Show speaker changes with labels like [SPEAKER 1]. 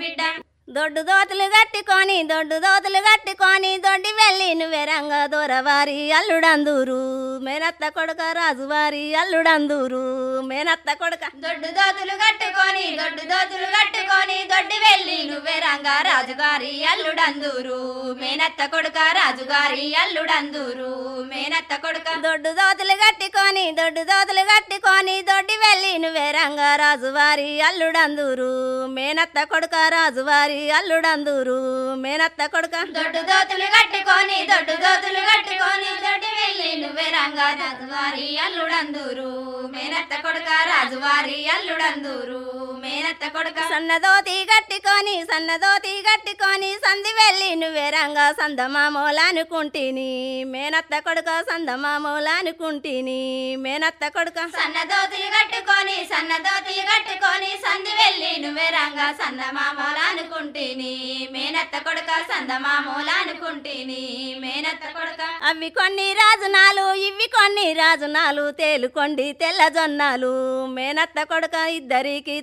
[SPEAKER 1] బిడ్డ
[SPEAKER 2] దొడ్డు దోతులు కట్టుకొని దొడ్డు దోతులు కట్టుకొని దొడ్డి వెళ్ళి నువ్వెరంగ దూరవారి అల్లుడందూరు మేనత్త కొడుక రాజువారి అల్లుడందూరు మేనత్త కొడుక
[SPEAKER 1] దొడ్డు దోతులు కట్టుకొని దొడ్డు దోతులు కట్టుకొని దొడ్డి వెళ్ళి నువ్వే రంగా రాజుగారి అల్లుడందూరు మేనత్త కొడుక రాజుగారి అల్లుడందూరు మేనత్త కొడుక
[SPEAKER 2] దొడ్డు దోతులు కట్టుకొని దొడ్డు దోతులు కట్టుకొని దొడ్డి వెళ్ళి నువ్వెరంగ రాజువారి అల్లుడందూరు మేనత్త కొడుక రాజువారి అల్లుడందూరు మేనత్త కొడుక
[SPEAKER 1] దొడ్డు దోతులు కట్టుకొని దొడ్డు దోతులు కట్టుకొని దొడ్డి వెళ్ళి నువ్వే రంగా రాజువారి అల్లుడందూరు మేనత్త కొడుక రాజువారి అల్లుడందూరు మేనత్త కొడుక
[SPEAKER 2] సన్నదోతి కట్టుకొని సన్నదోతి కట్టుకొని సంధి వెళ్ళి నువ్వే రంగ సందమామూల అనుకుంటిని మేనత్త కొడుక సందమామూల అనుకుంటిని మేనత్త కొడుక
[SPEAKER 1] సన్నదోతులు కట్టుకొని సన్నదోతులు కట్టుకొని సంధి వెళ్ళి నువ్వే రంగా సందమామూల అనుకుంటేని మేనత్త కొడుక సందమామూల అనుకుంటేని మేనత్త కొడుక
[SPEAKER 2] అవి కొన్ని రాజునాలు ఇవి కొన్ని రాజునాలు తేలుకొండి తెల్ల జొన్నాలు మేనత్త కొడుక ఇద్దరికి